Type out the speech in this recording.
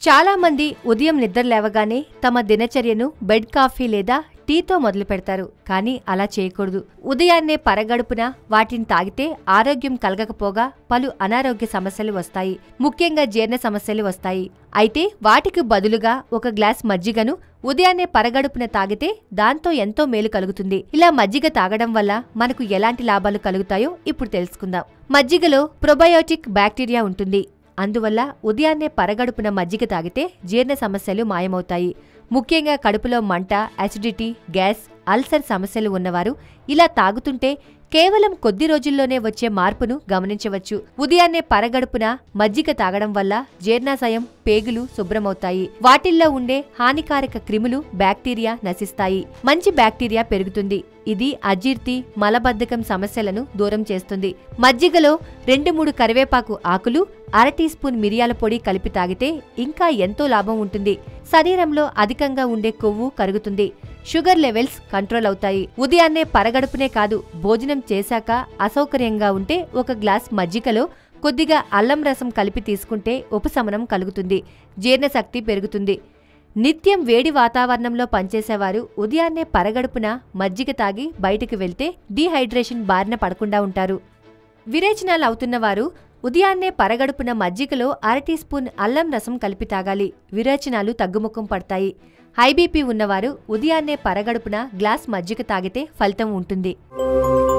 చాలా మంది ఉదయం నిద్ర లేవగానే తమ దినచర్యను బెడ్ కాఫీ లేదా టీతో మొదలు పెడతారు కానీ అలా చేయకూడదు ఉదయాన్నే పరగడుపున వాటిని తాగితే ఆరోగ్యం కలగకపోగా పలు అనారోగ్య సమస్యలు వస్తాయి ముఖ్యంగా జీర్ణ సమస్యలు వస్తాయి అయితే వాటికి బదులుగా ఒక గ్లాస్ మజ్జిగను ఉదయాన్నే పరగడుపున తాగితే దాంతో ఎంతో మేలు కలుగుతుంది ఇలా మజ్జిగ తాగడం వల్ల మనకు ఎలాంటి లాభాలు కలుగుతాయో ఇప్పుడు తెలుసుకుందాం మజ్జిగలో ప్రొబయోటిక్ బ్యాక్టీరియా ఉంటుంది అందువల్ల ఉదయాన్నే పరగడుపున మజ్జిగ తాగితే జీర్ణ సమస్యలు మాయమవుతాయి ముఖ్యంగా కడుపులో మంట అసిడిటీ గ్యాస్ అల్సర్ సమస్యలు ఉన్నవారు ఇలా తాగుతుంటే కేవలం కొద్ది రోజుల్లోనే వచ్చే మార్పును గమనించవచ్చు ఉదయాన్నే పరగడుపున మజ్జిగ తాగడం వల్ల జీర్ణాశయం పేగులు శుభ్రమవుతాయి వాటిల్లో ఉండే హానికారక క్రిములు బ్యాక్టీరియా నశిస్తాయి మంచి బ్యాక్టీరియా పెరుగుతుంది ఇది అజీర్తి మలబద్ధకం సమస్యలను దూరం చేస్తుంది మజ్జిగలో రెండు మూడు కరివేపాకు ఆకులు అర టీ స్పూన్ మిరియాల పొడి కలిపి తాగితే ఇంకా ఎంతో లాభం ఉంటుంది శరీరంలో అధికంగా ఉండే కొవ్వు కరుగుతుంది షుగర్ లెవెల్స్ కంట్రోల్ అవుతాయి ఉదయాన్నే పరగడుపునే కాదు భోజనం చేశాక అసౌకర్యంగా ఉంటే ఒక గ్లాస్ మజ్జిగలో కొద్దిగా అల్లం రసం కలిపి తీసుకుంటే ఉపశమనం కలుగుతుంది జీర్ణశక్తి పెరుగుతుంది నిత్యం వేడి వాతావరణంలో పనిచేసేవారు ఉదయాన్నే పరగడుపున మజ్జిగ తాగి బయటికి వెళ్తే డీహైడ్రేషన్ బారిన పడకుండా ఉంటారు విరేచనాలు అవుతున్నవారు ఉదయాన్నే పరగడుపున మజ్జిగలో అర టీ స్పూన్ అల్లం రసం కలిపి తాగాలి విరేచనాలు తగ్గుముఖం పడతాయి హైబీపీ ఉన్నవారు ఉదయాన్నే పరగడుపున గ్లాస్ మజ్జిగ తాగితే ఫలితం ఉంటుంది